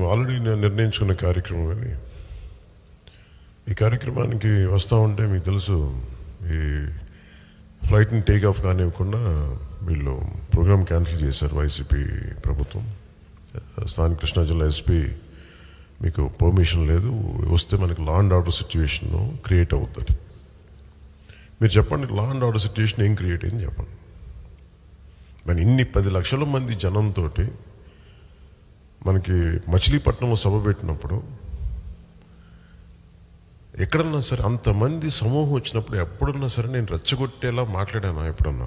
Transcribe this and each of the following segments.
Already నేను నిర్ణయించుకున్న కార్యక్రమం అది ఈ కార్యక్రమానికి వస్తూ ఉంటే మీకు తెలుసు ఈ ఫ్లైట్ని టేక్ ఆఫ్ కానివ్వకుండా వీళ్ళు ప్రోగ్రామ్ క్యాన్సిల్ చేశారు వైసీపీ ప్రభుత్వం స్థానిక కృష్ణా జిల్లా ఎస్పీ మీకు పర్మిషన్ లేదు వస్తే మనకి law and order situation create అవుతుంది మీరు చెప్పండి లా అండ్ ఆర్డర్ సిచ్యువేషన్ ఏం క్రియేట్ అయింది చెప్పండి మరి ఇన్ని పది లక్షల మంది జనంతో మనకి మచిలీపట్నంలో సభ పెట్టినప్పుడు ఎక్కడన్నా సరే అంతమంది సమూహం వచ్చినప్పుడు ఎప్పుడన్నా సరే నేను రెచ్చగొట్టేలా మాట్లాడానా ఎప్పుడన్నా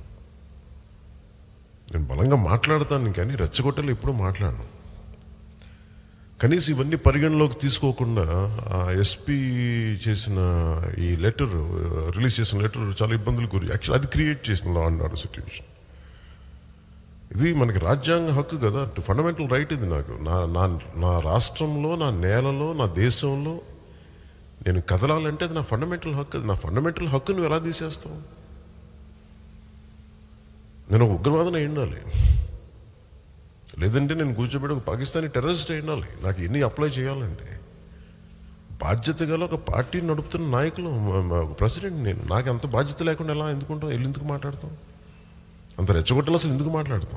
నేను బలంగా మాట్లాడతాను కానీ రెచ్చగొట్టేలా ఎప్పుడూ మాట్లాడను కనీసం ఇవన్నీ పరిగణలోకి తీసుకోకుండా ఆ ఎస్పీ చేసిన ఈ లెటర్ రిలీజ్ చేసిన లెటర్ చాలా ఇబ్బందులు గురి యాక్చువల్ అది క్రియేట్ చేసిన లా అండ్ ఆర్డర్ సిచ్యువేషన్ ఇది మనకి రాజ్యాంగ హక్కు కదా ఫండమెంటల్ రైట్ ఇది నాకు నా నా నా రాష్ట్రంలో నా నేలలో నా దేశంలో నేను కదలాలంటే అది నా ఫండమెంటల్ హక్కు అది నా ఫండమెంటల్ హక్కు నువ్వు ఎలా తీసేస్తావు నేను ఒక ఉగ్రవాదన ఉండాలి లేదంటే నేను కూర్చోబెట్టి ఒక పాకిస్తానీ టెర్రరిస్ట్ ఉండాలి నాకు ఎన్ని అప్లై చేయాలండి బాధ్యత గల ఒక పార్టీ నడుపుతున్న నాయకులు మ- మ- ఒక ప్రెసిడెంట్ నేను నాకు అంత బాధ్యత లేకుండా ఎలా ఎందుకుంటాం వెళ్ళి ఎందుకు మాట్లాడతాం అంత రెచ్చగొట్టలు అసలు ఎందుకు మాట్లాడతాం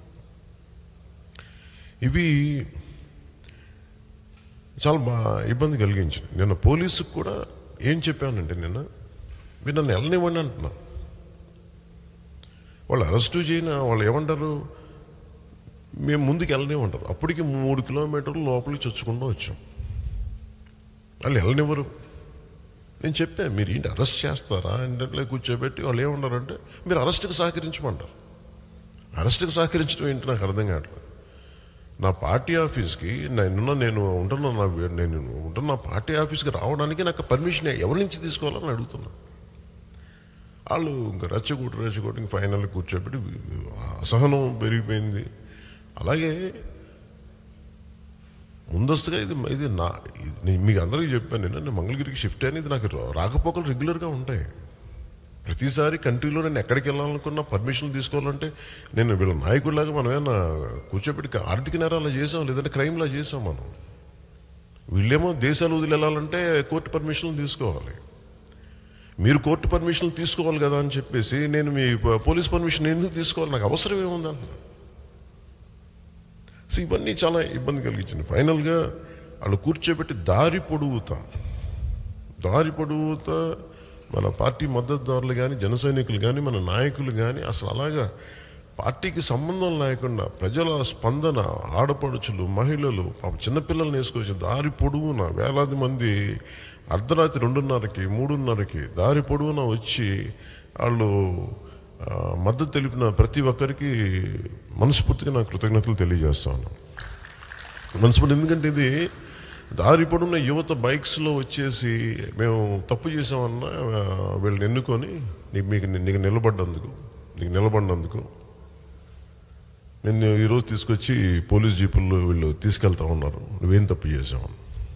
ఇవి చాలా బా ఇబ్బంది కలిగించింది నిన్న పోలీసుకు కూడా ఏం చెప్పానంటే నిన్న మీరు నన్ను వెళ్ళనివ్వండి అంటున్నా వాళ్ళు అరెస్టు చేయన వాళ్ళు ఏమంటారు మేము ముందుకు వెళ్ళనివ్వంటారు అప్పటికి మూడు కిలోమీటర్లు లోపలికి చొచ్చుకుంటూ వచ్చాం వాళ్ళు వెళ్ళనివ్వరు నేను చెప్పాను మీరు ఏంటి అరెస్ట్ చేస్తారా అంటే కూర్చోబెట్టి వాళ్ళు ఏమన్నారంటే మీరు అరెస్ట్కి సహకరించమంటారు అరెస్ట్కి సహకరించడం ఏంటి నాకు అర్థం కావట్లేదు నా పార్టీ ఆఫీస్కి నేను నేను ఉంటున్న నా వీ- నేను ఉంటున్న నా పార్టీ ఆఫీస్కి రావడానికి నాకు పర్మిషన్ ఎవరి నుంచి తీసుకోవాలని అడుగుతున్నా వాళ్ళు ఇంకా రెచ్చగొట్టు రెచ్చగొట్టి ఇంక ఫైనల్ కూర్చోబెట్టి అసహనం పెరిగిపోయింది అలాగే ముందస్తుగా ఇది ఇది నా ఇది నేను మీకు అందరికీ చెప్పాను నేను నేను మంగళగిరికి షిఫ్ట్ అనేది నాకు రా- రాకపోకలు రెగ్యులర్గా ఉంటాయి ప్రతిసారి కంట్రీలో నేను ఎక్కడికి వెళ్ళాలనుకున్నా పర్మిషన్ తీసుకోవాలంటే నేను వీళ్ళ నాయకుడిలాగా మనం ఏమన్నా కూర్చోబెట్టి ఆర్థిక నేరాలు చేసాం లేదంటే క్రైమ్లా చేసాం మనం వీళ్ళేమో దేశాలు వదిలి వెళ్ళాలంటే కోర్టు పర్మిషన్లు తీసుకోవాలి మీరు కోర్టు పర్మిషన్లు తీసుకోవాలి కదా అని చెప్పేసి నేను మీ ప- పోలీస్ పర్మిషన్ ఎందుకు తీసుకోవాలి నాకు అవసరం ఏముంది అంటున్నా సో ఇవన్నీ చాలా ఇబ్బంది కలిగించింది ఫైనల్గా వాళ్ళు కూర్చోబెట్టి దారి పొడుగుతా దారి పొడుగుతా మన పార్టీ మద్దతుదారులు కానీ జన సైనికులు కానీ మన నాయకులు కానీ అసలు అలాగా పార్టీకి సంబంధం లేకుండా ప్రజల స్పందన ఆడపడుచులు మహిళలు పాపం చిన్నపిల్లల్ని వేసుకొచ్చి దారి పొడుగున వేలాది మంది అర్ధరాత్రి రెండున్నరకి మూడున్నరకి దారి పొడవున వచ్చి వాళ్ళు ఆ, మద్దతు తెలిపిన ప్రతి ఒక్కరికి మనస్ఫూర్తిగా నా కృతజ్ఞతలు తెలియజేస్తాను మనస్ఫూర్తి ఎందుకంటే ఇది దారి పొడున్న యువత బైక్స్లో వచ్చేసి మేము తప్పు చేసామన్నా ఆ, వీళ్ళని ఎన్నుకొని నీకు మీకు నీకు నిలబడ్డందుకు నీకు నిలబడినందుకు నేను ఈరోజు తీసుకొచ్చి పోలీస్ జీపుల్లో వీళ్ళు తీసుకెళ్తా ఉన్నారు నువ్వేం తప్పు చేసావు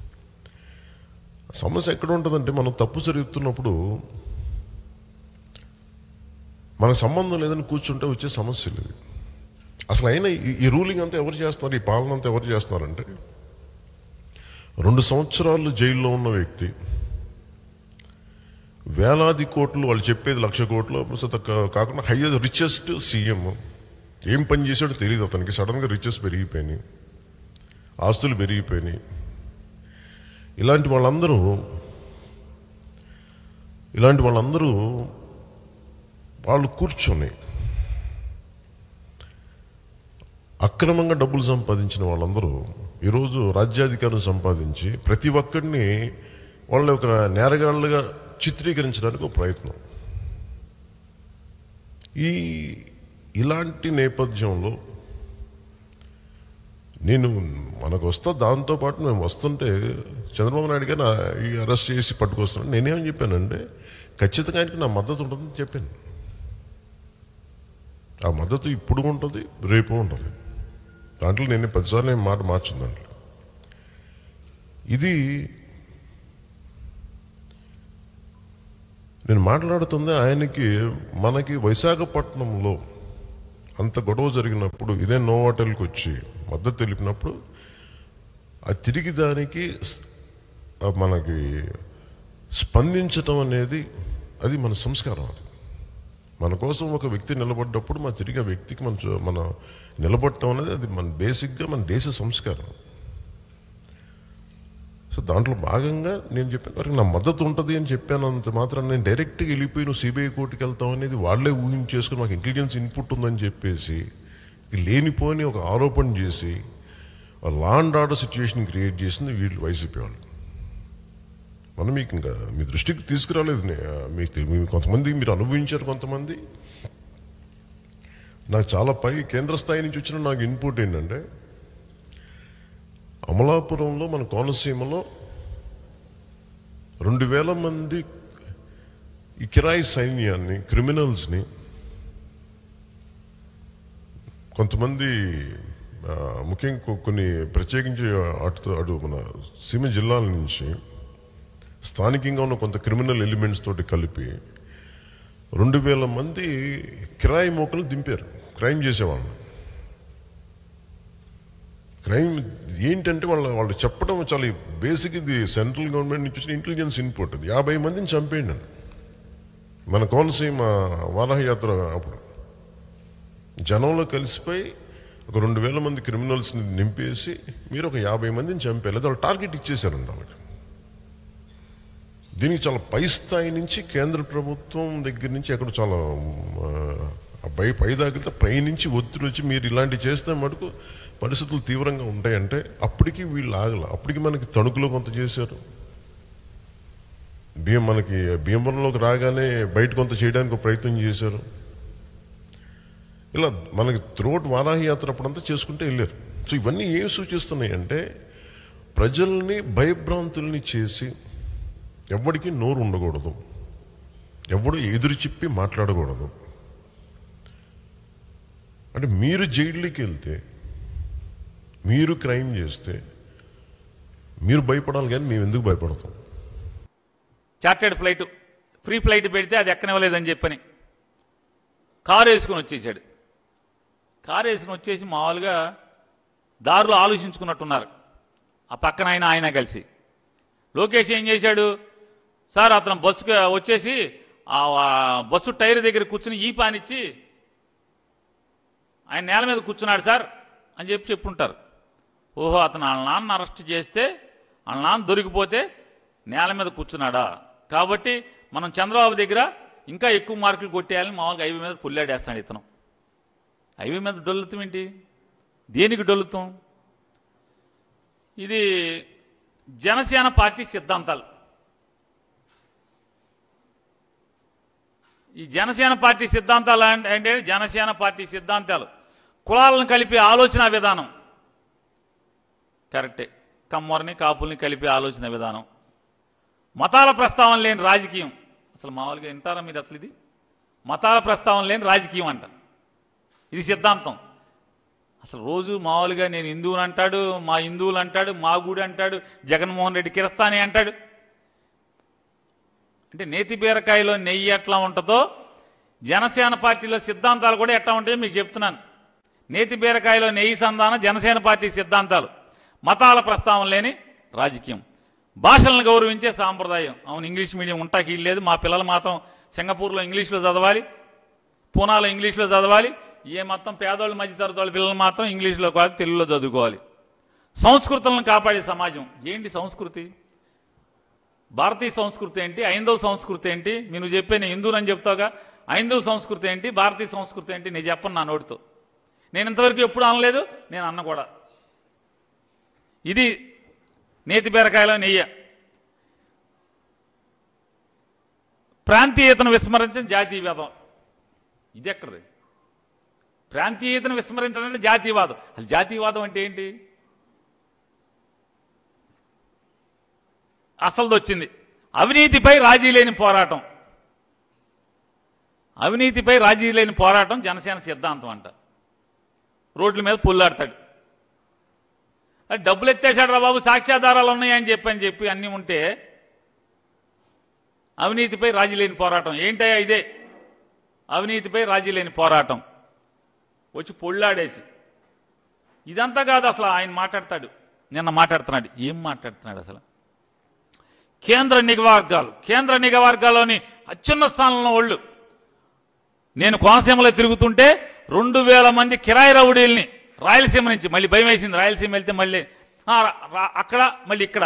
సమస్య ఎక్కడ ఉంటుందంటే మనం తప్పు జరుగుతున్నప్పుడు మన సంబంధం లేదని కూర్చుంటే వచ్చే సమస్య లేదు అసలు అయినా ఈ- ఈ రూలింగ్ అంతా ఎవరు చేస్తున్నారు ఈ పాలన అంతా ఎవరు చేస్తున్నారంటే రెండు సంవత్సరాలు జైల్లో ఉన్న వ్యక్తి వేలాది కోట్లు వాళ్ళు చెప్పేది లక్ష కోట్లు అసలు కా- కాకుండా హైయెస్ట్ రిచెస్ట్ సీఎం ఏం పని చేశాడో తెలియదు అతనికి సడన్గా రిచెస్ పెరిగిపోయినాయి ఆస్తులు పెరిగిపోయినాయి ఇలాంటి వాళ్ళందరూ ఇలాంటి వాళ్ళందరూ వాళ్ళు కూర్చొని అక్రమంగా డబ్బులు సంపాదించిన వాళ్ళందరూ ఈరోజు రాజ్యాధికారం సంపాదించి ప్రతి ఒక్కడిని వాళ్ళ ఒక నేరగాళ్ళుగా చిత్రీకరించడానికి ఒక ప్రయత్నం ఈ ఇలాంటి నేపథ్యంలో నేను మనకు వస్తా దాంతోపాటు మేము వస్తుంటే చంద్రబాబు నాయుడు గారు నా- ఈ అరెస్ట్ చేసి పట్టుకొస్తున్నాను నేనేమని చెప్పానంటే ఖచ్చితంగా ఆయనకి నా మద్దతు ఉంటుందని చెప్పాను ఆ మద్దతు ఇప్పుడు ఉంటుంది రేపు ఉంటుంది దాంట్లో నేను పదిసార్లు నేను మాట మార్చింది దాంట్లో ఇది నేను మాట్లాడుతుంది ఆయనకి మనకి విశాఖపట్నంలో అంత గొడవ జరిగినప్పుడు ఇదే నో హోటల్కి వచ్చి మద్దతు తెలిపినప్పుడు ఆ తిరిగి దానికి స్- ఆ మనకి స్పందించటం అనేది అది మన సంస్కారం అది మన కోసం ఒక వ్యక్తి నిలబడ్డప్పుడు మన తిరిగి ఆ వ్యక్తికి మన చూ- మన నిలబడటం అనేది అది మన బేసిక్గా మన దేశ సంస్కారం సో దాంట్లో భాగంగా నేను చెప్పాను "అరే, నా మద్దతు ఉంటుంది అని చెప్పాను అంత మాత్రం నేను డైరెక్ట్గా వెళ్ళిపోయి నువ్వు సిబిఐ కోర్టుకి వెళ్తావు అనేది వాళ్ళే ఊహించేసుకుని మాకు ఇంటెలిజెన్స్ ఇన్పుట్ ఉందని చెప్పేసి ఈ లేనిపోని ఒక ఆరోపణ చేసి law and order situation create చేసింది వీళ్ళు వైసీపీ వాళ్ళు మనం మీకు ఇంకా మీ దృష్టికి తీసుకురాలేదు నే- మీకు తెలి- మీ కొంతమంది మీరు అనుభవించారు కొంతమంది నాకు చాలా పై కేంద్ర స్థాయి నుంచి వచ్చిన నాకు ఇన్పుట్ ఏంటంటే అమలాపురంలో మన కోనసీమలో రెండు వేల మంది ఈ కిరాయి సైన్యాన్ని క్రిమినల్స్ని కొంతమంది ఆ, ముఖ్యంగా కొ- కొన్ని ప్రత్యేకించి అటు అటు మన సీమ జిల్లాల నుంచి స్థానికంగా ఉన్న కొంత క్రిమినల్ ఎలిమెంట్స్ తోటి కలిపి రెండు వేల మంది కిరాయి మోకలు దింపారు క్రైమ్ చేసేవాళ్ళని క్రైమ్ ఏంటంటే వాళ్ళ వాళ్ళు చెప్పడం చాలా బేసిక్ ఇది సెంట్రల్ గవర్నమెంట్ నుంచి వచ్చిన ఇంటెలిజెన్స్ ఇన్పుట్ అది యాభై మందిని చంపేయండి అని. మన కోనసీమ వారాహ యాత్ర అప్పుడు జనంలో కలిసిపోయి ఒక రెండు వేల మంది క్రిమినల్స్ని నింపేసి మీరు ఒక యాభై మందిని చంపేయాలి అది వాళ్ళు టార్గెట్ ఇచ్చేశారండి వాళ్ళకి దీనికి చాలా పై స్థాయి నుంచి కేంద్ర ప్రభుత్వం దగ్గర నుంచి ఎక్కడ చాలా ఆ, పై పై దాకితే పై నుంచి ఒత్తిడి వచ్చి మీరు ఇలాంటివి చేస్తే మటుకు పరిస్థితులు తీవ్రంగా ఉంటాయంటే అప్పటికి వీళ్ళు ఆగల అప్పటికి మనకి తణుకులో కొంత చేశారు బియ్యం మనకి భీమవరంలోకి రాగానే బయట కొంత చేయడానికి ఒక ప్రయత్నం చేశారు ఇలా మనకి త్రోట్ వారాహి యాత్ర అప్పుడంతా చేసుకుంటే వెళ్ళారు సో ఇవన్నీ ఏం సూచిస్తున్నాయి అంటే ప్రజల్ని భయభ్రాంతుల్ని చేసి ఎవడికి నోరు ఉండకూడదు ఎవడు ఎదురు చెప్పి మాట్లాడకూడదు అంటే మీరు జైల్లోకి వెళ్తే మీరు క్రైమ్ చేస్తే మీరు భయపడాలి కానీ మేము ఎందుకు భయపడతాం చార్టెడ్ ఫ్లైట్ ఫ్రీ ఫ్లైట్ పెడితే అది ఎక్కనివ్వలేదని చెప్పని కారు వేసుకుని వచ్చేసాడు కారు వేసుకుని వచ్చేసి మామూలుగా దారిలో ఆలోచించుకున్నట్టున్నారు ఆ పక్కన ఆయన ఆయన కలిసి లోకేష్ ఏం చేశాడు సార్ అతను బస్సుకు వచ్చేసి ఆ ఆ బస్సు టైర్ దగ్గర కూర్చుని ఈ పానిచ్చి ఆయన నేల మీద కూర్చున్నాడు సార్ అని చెప్పి చెప్పుంటారు ఓహో అతను వాళ్ళ నాన్న అరెస్ట్ చేస్తే వాళ్ళ నాన్న దొరికిపోతే నేల మీద కూర్చున్నాడా కాబట్టి మనం చంద్రబాబు దగ్గర ఇంకా ఎక్కువ మార్కులు కొట్టేయాలని మామూలుగా ఐవీ మీద పుల్లాడేస్తాడు ఇతను ఐవీ మీద డొల్లుతాం ఏంటి దేనికి డొల్లుతాం ఇది జనసేన పార్టీ సిద్ధాంతాలు ఈ జనసేన పార్టీ సిద్ధాంతాలు అంటే అంటే జనసేన పార్టీ సిద్ధాంతాలు కులాలను కలిపే ఆలోచన విధానం కరెక్టే కమ్మరిని కాపుల్ని కలిపే ఆలోచన విధానం మతాల ప్రస్తావన లేని రాజకీయం అసలు మామూలుగా వింటారా మీరు అసలు ఇది మతాల ప్రస్తావన లేని రాజకీయం అంట ఇది సిద్ధాంతం అసలు రోజు మామూలుగా నేను హిందువుని అంటాడు మా హిందువులు అంటాడు మా గుడి అంటాడు జగన్మోహన్ రెడ్డి కిరస్తాని అంటాడు అంటే నేతి బీరకాయలో నెయ్యి ఎట్లా ఉంటుందో జనసేన పార్టీలో సిద్ధాంతాలు కూడా ఎట్లా ఉంటాయో మీకు చెప్తున్నాను నేతి బీరకాయలో నెయ్యి సంధానం జనసేన పార్టీ సిద్ధాంతాలు మతాల ప్రస్తావన లేని రాజకీయం భాషలను గౌరవించే సాంప్రదాయం అవును ఇంగ్లీష్ మీడియం ఉంటాకి లేదు మా పిల్లలు మాత్రం సింగపూర్లో ఇంగ్లీష్లో చదవాలి పూనాలో ఇంగ్లీష్లో చదవాలి ఏ మొత్తం పేదోళ్ళ మధ్యతరగతి వాళ్ళ పిల్లలు మాత్రం ఇంగ్లీష్లో కాదు తెలుగులో చదువుకోవాలి సంస్కృతులను కాపాడే సమాజం ఏంటి సంస్కృతి భారతీయ సంస్కృతి ఏంటి ఐందవ సంస్కృతి ఏంటి నేను చెప్పే నేను హిందువుని చెప్తాగా ఐందవ సంస్కృతి ఏంటి భారతీయ సంస్కృతి ఏంటి నేను చెప్పను నా నోటితో నేను ఇంతవరకు ఎప్పుడు అనలేదు నేను అన్న కూడా ఇది నేతి బీరకాయలో నెయ్య ప్రాంతీయతను విస్మరించిన జాతీయవాదం ఇది ఎక్కడిది ప్రాంతీయతను విస్మరించడం అంటే జాతీయవాదం అసలు జాతీయవాదం అంటే ఏంటి అసలుది వచ్చింది అవినీతిపై రాజీ లేని పోరాటం అవినీతిపై రాజీ లేని పోరాటం జనసేన సిద్ధాంతం అంట రోడ్ల మీద పుల్లాడతాడు అది డబ్బులు ఎత్తేసాడు రా బాబు సాక్ష్యాధారాలు ఉన్నాయని చెప్పి అని చెప్పి అన్నీ ఉంటే అవినీతిపై రాజీ లేని పోరాటం ఏంటయ్యా ఇదే అవినీతిపై రాజీ లేని పోరాటం వచ్చి పొళ్ళాడేసి ఇదంతా కాదు అసలు ఆయన మాట్లాడతాడు నిన్న మాట్లాడుతున్నాడు ఏం మాట్లాడుతున్నాడు అసలు కేంద్ర నిఘా వర్గాలు కేంద్ర నిఘా వర్గాల్లోని అత్యున్న స్థానంలో వాళ్ళు నేను కోనసీమలో తిరుగుతుంటే రెండు వేల మంది కిరాయి రౌడీల్ని రాయలసీమ నుంచి మళ్ళీ భయం వేసింది రాయలసీమ వెళ్తే మళ్ళీ ఆ, రా- రా- అక్కడ మళ్ళీ ఇక్కడ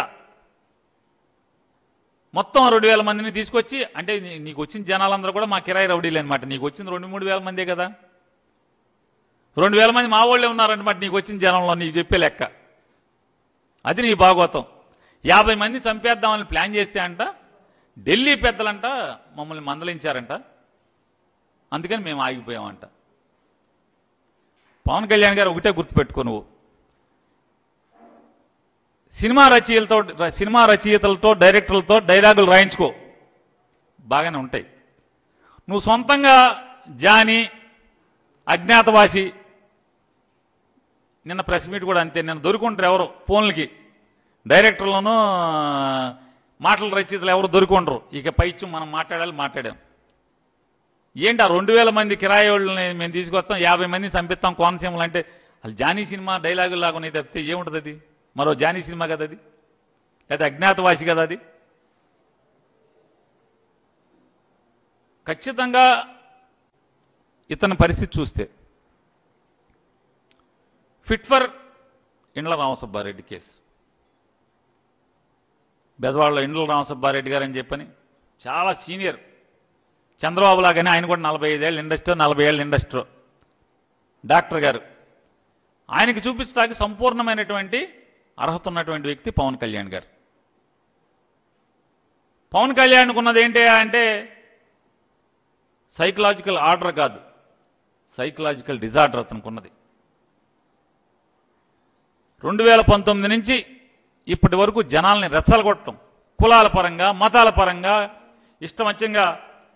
మొత్తం రెండు వేల మందిని తీసుకొచ్చి అంటే నీ- నీకు వచ్చిన జనాలందరూ కూడా మా కిరాయి రౌడీలు అనమాట నీకు వచ్చింది రెండు మూడు వేల మందే కదా రెండు వేల మంది మా వాళ్ళే ఉన్నారనమాట నీకు వచ్చిన జనంలో నీకు చెప్పే లెక్క అది నీ భాగవతం యాభై మంది చంపేద్దామని ప్లాన్ చేస్తే అంట ఢిల్లీ పెద్దలంట మమ్మల్ని మందలించారంట అందుకని మేము ఆగిపోయామంట పవన్ కళ్యాణ్ గారు ఒకటే గుర్తుపెట్టుకో నువ్వు సినిమా రచయితలతో సినిమా రచయితలతో డైరెక్టర్లతో డైలాగులు రాయించుకో బాగానే ఉంటాయి నువ్వు సొంతంగా జాని అజ్ఞాతవాసి నిన్న ప్రెస్ మీట్ కూడా అంతే నిన్న దొరుకుంటారు ఎవరు ఫోన్లకి డైరెక్టర్లను మాటల రచయితలు ఎవరు దొరుకుండరు ఇక పైచ్చు మనం మాట్లాడాలి మాట్లాడాం ఏంటి ఆ రెండు వేల మంది కిరాయి వాళ్ళని మేము తీసుకొస్తాం యాభై మంది చంపిస్తాం కోనసీమలు అంటే అసలు జానీ సినిమా డైలాగులు లాగా ఉన్నాయి తప్పితే ఏముంటుంది అది మరో జానీ సినిమా కదా అది లేదా అజ్ఞాతవాసి కదా అది ఖచ్చితంగా ఇతని పరిస్థితి చూస్తే ఫిట్ ఫర్ ఇండ్ల రామసుబ్బారెడ్డి కేసు బెజవాడలో ఇండ్ల రామసుబ్బారెడ్డి గారు అని చెప్పని చాలా సీనియర్ చంద్రబాబు లాగానే ఆయన కూడా నలభై ఐదేళ్ళ ఇండస్ట్రీ నలభై ఏళ్ళ ఇండస్ట్రీ డాక్టర్ గారు ఆయనకి చూపించడానికి సంపూర్ణమైనటువంటి అర్హత ఉన్నటువంటి వ్యక్తి పవన్ కళ్యాణ్ గారు పవన్ కళ్యాణ్కు ఉన్నది ఏంటి అంటే సైకలాజికల్ ఆర్డర్ కాదు సైకలాజికల్ డిజార్డర్ అతనికి ఉన్నది రెండు వేల పంతొమ్మిది నుంచి ఇప్పటి వరకు జనాల్ని రెచ్చలగొట్టడం కులాల పరంగా మతాల పరంగా ఇష్టమచ్చంగా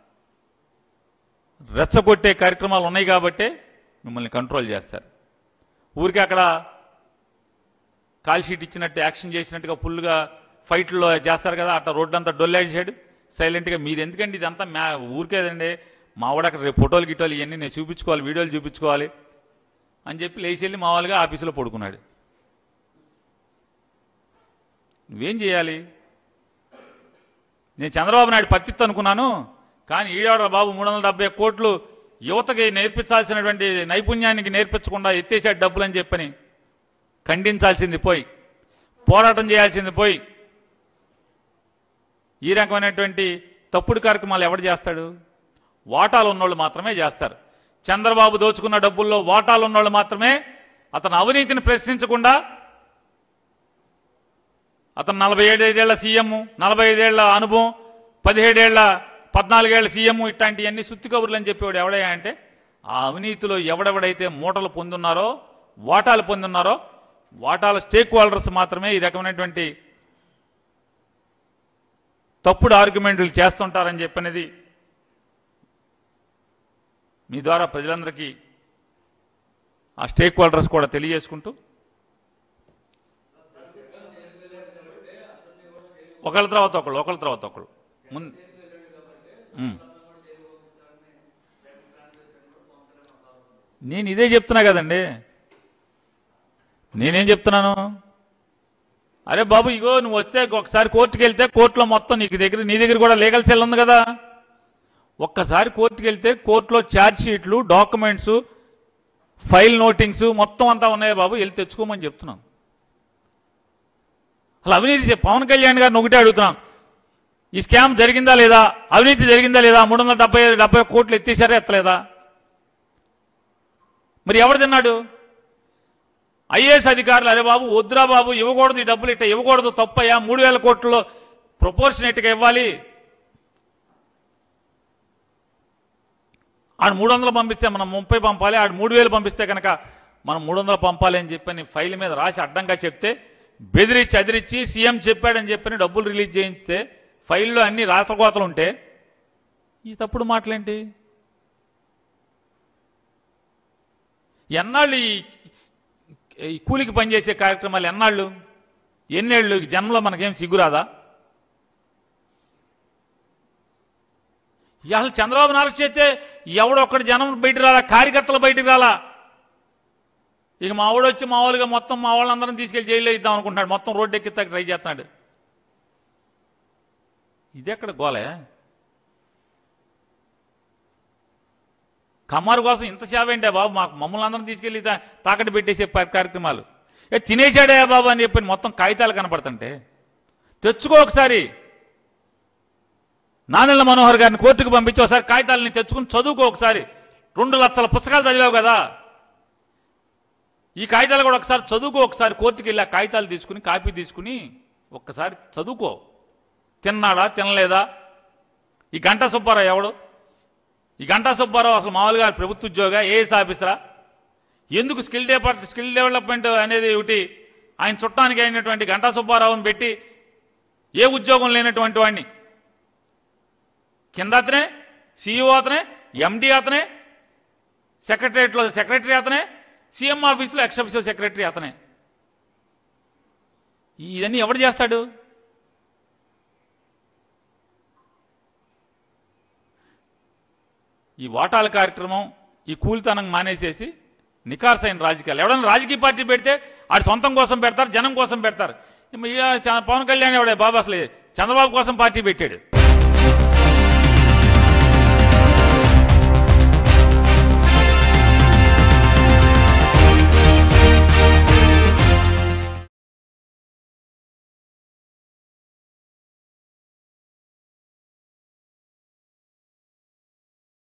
రెచ్చగొట్టే కార్యక్రమాలు ఉన్నాయి కాబట్టే మిమ్మల్ని కంట్రోల్ చేస్తారు ఊరికి అక్కడ కాల్ షీట్ ఇచ్చినట్టు యాక్షన్ చేసినట్టుగా ఫుల్గా ఫైట్లో చేస్తారు కదా అట్లా రోడ్డు అంతా డొల్లేసాడు సైలెంట్గా మీరు ఎందుకండి ఇదంతా మ్యా ఊరికేదండి మా వాడు అక్కడ రేపు ఫోటోలు గిటోలు ఇవన్నీ నేను చూపించుకోవాలి వీడియోలు చూపించుకోవాలి అని చెప్పి లేచి వెళ్ళి మామూలుగా ఆఫీసులో పడుకున్నాడు నువ్వేం చేయాలి నేను చంద్రబాబు నాయుడు పత్తిత్తు అనుకున్నాను కానీ ఈడాడ బాబు మూడు వందల డెబ్బై కోట్లు యువతకి నేర్పించాల్సినటువంటి నైపుణ్యానికి నేర్పించకుండా ఎత్తేసాడు డబ్బులని చెప్పని ఖండించాల్సింది పోయి పోరాటం చేయాల్సింది పోయి ఈ రకమైనటువంటి తప్పుడు కార్యక్రమాలు ఎవడు చేస్తాడు వాటాలు ఉన్నోళ్ళు మాత్రమే చేస్తారు చంద్రబాబు దోచుకున్న డబ్బుల్లో వాటాలు ఉన్నోళ్ళు మాత్రమే అతను అవినీతిని ప్రశ్నించకుండా అతను నలభై ఏడేళ్ల సీఎం నలభై ఐదేళ్ల అనుభవం పదిహేడేళ్ల పద్నాలుగేళ్ల సీఎం ఇట్లాంటివన్నీ సుత్తి కబుర్లు అని చెప్పేవాడు ఎవడయ్యా అంటే ఆ అవినీతిలో ఎవడెవడైతే మూటలు పొందున్నారో వాటాలు పొందున్నారో వాటాల స్టేక్ హోల్డర్స్ మాత్రమే ఈ రకమైనటువంటి తప్పుడు ఆర్గ్యుమెంట్లు చేస్తుంటారని చెప్పనేది మీ ద్వారా ప్రజలందరికీ ఆ స్టేక్ హోల్డర్స్ కూడా తెలియజేసుకుంటూ ఒకళ్ళ తర్వాత ఒకళ్ళు ఒకళ్ళ తర్వాత ఒకళ్ళు ముందు ఉమ్. నేను ఇదే చెప్తున్నా కదండి నేనేం చెప్తున్నాను అరే బాబు ఇగో నువ్వు వస్తే ఒకసారి కోర్టుకి వెళ్తే కోర్టులో మొత్తం నీకు దగ్గర నీ దగ్గర కూడా లీగల్ సెల్ ఉంది కదా ఒక్కసారి కోర్టుకి వెళ్తే కోర్టులో ఛార్జ్ షీట్లు డాక్యుమెంట్స్ ఫైల్ నోటింగ్స్ మొత్తం అంతా ఉన్నాయి బాబు వెళ్ళి తెచ్చుకోమని చెప్తున్నాను అసలు అవినీతి చే- పవన్ కళ్యాణ్ గారిని ఒకటే అడుగుతున్నాం ఈ స్కామ్ జరిగిందా లేదా అవినీతి జరిగిందా లేదా మూడు వందల డెబ్బై డెబ్బై కోట్లు ఎత్తేసారా ఎత్తలేదా మరి ఎవరు తిన్నాడు ఐఏఎస్ అధికారులు అరే బాబు వద్దురా బాబు ఇవ్వకూడదు ఈ డబ్బులు ఇట్ట ఇవ్వకూడదు తప్పయ్యా మూడు వేల కోట్లలో ప్రపోర్షనేట్గా ఇవ్వాలి ఆడు మూడు వందలు పంపిస్తే మనం ముప్పై పంపాలి ఆడు మూడు వేలు పంపిస్తే కనుక మనం మూడు వందలు పంపాలి అని చెప్పని ఫైల్ మీద రాసి అడ్డంగా చెప్తే బెదిరించి అదిరించి సీఎం చెప్పాడని చెప్పని డబ్బులు రిలీజ్ చేయిస్తే ఫైల్లో అన్ని రాతకోతలు ఉంటే ఈ తప్పుడు మాటలేంటి ఎన్నాళ్ళు ఈ ఈ కూలికి పనిచేసే కార్యక్రమాలు ఎన్నాళ్ళు ఎన్నేళ్ళు ఈ జన్మలో మనకేం సిగ్గురాదా ఇవాళ చంద్రబాబు అరెస్ట్ చేస్తే ఎవడొక్కడి జనం బయటికి రాలా కార్యకర్తలు బయటికి రాలా ఇక మా వాడు వచ్చి మామూలుగా మొత్తం మా వాళ్ళందరం తీసుకెళ్లి జైల్లో ఇద్దాం అనుకుంటున్నాడు మొత్తం రోడ్డు ఎక్కిస్తాక ట్రై చేస్తున్నాడు ఇది ఎక్కడ గోలే కమ్మారు కోసం ఇంత సేవ ఏంటే బాబు మాకు మమ్మల్ని అందరం తీసుకెళ్లి తా- తాకట్టు పెట్టేసే ప- కార్యక్రమాలు ఏ తినేసాడే బాబు అని చెప్పి మొత్తం కాగితాలు కనపడుతుంటే తెచ్చుకో ఒకసారి నానెల్ల మనోహర్ గారిని కోర్టుకు పంపించి ఒకసారి కాగితాలని తెచ్చుకుని చదువుకో ఒకసారి రెండు లక్షల పుస్తకాలు చదివావు కదా ఈ కాగితాలు కూడా ఒకసారి చదువుకో ఒకసారి కోర్టుకి వెళ్ళి ఆ కాగితాలు తీసుకుని కాపీ తీసుకుని ఒక్కసారి చదువుకో తిన్నాడా తినలేదా ఈ గంటా సుబ్బారావు ఎవడు ఈ గంటా సుబ్బారావు అసలు మామూలుగా ప్రభుత్వ ఉద్యోగ ఏఎస్ ఆఫీసరా ఎందుకు స్కిల్ డెపార్ట్ స్కిల్ డెవలప్మెంట్ అనేది ఒకటి ఆయన చుట్టానికి అయినటువంటి గంటా సుబ్బారావుని పెట్టి ఏ ఉద్యోగం లేనటువంటి వాడిని కింద అతనే సీఈఓ అతనే ఎండి అతనే సెక్రటరియట్లో సెక్రటరీ అతనే సీఎం ఆఫీసులో ఎక్స్ ఆఫీసర్ సెక్రటరీ అతనే ఇవన్నీ ఎవడు చేస్తాడు ఈ వాటాల కార్యక్రమం ఈ కూలితనం మానేసేసి నికార్సైన రాజకీయాలు ఎవడన్నా రాజకీయ పార్టీ పెడితే ఆడి సొంతం కోసం పెడతారు జనం కోసం పెడతారు ఈ చ- పవన్ కళ్యాణ్ ఎవడే బాబు అసలు చంద్రబాబు కోసం పార్టీ పెట్టాడు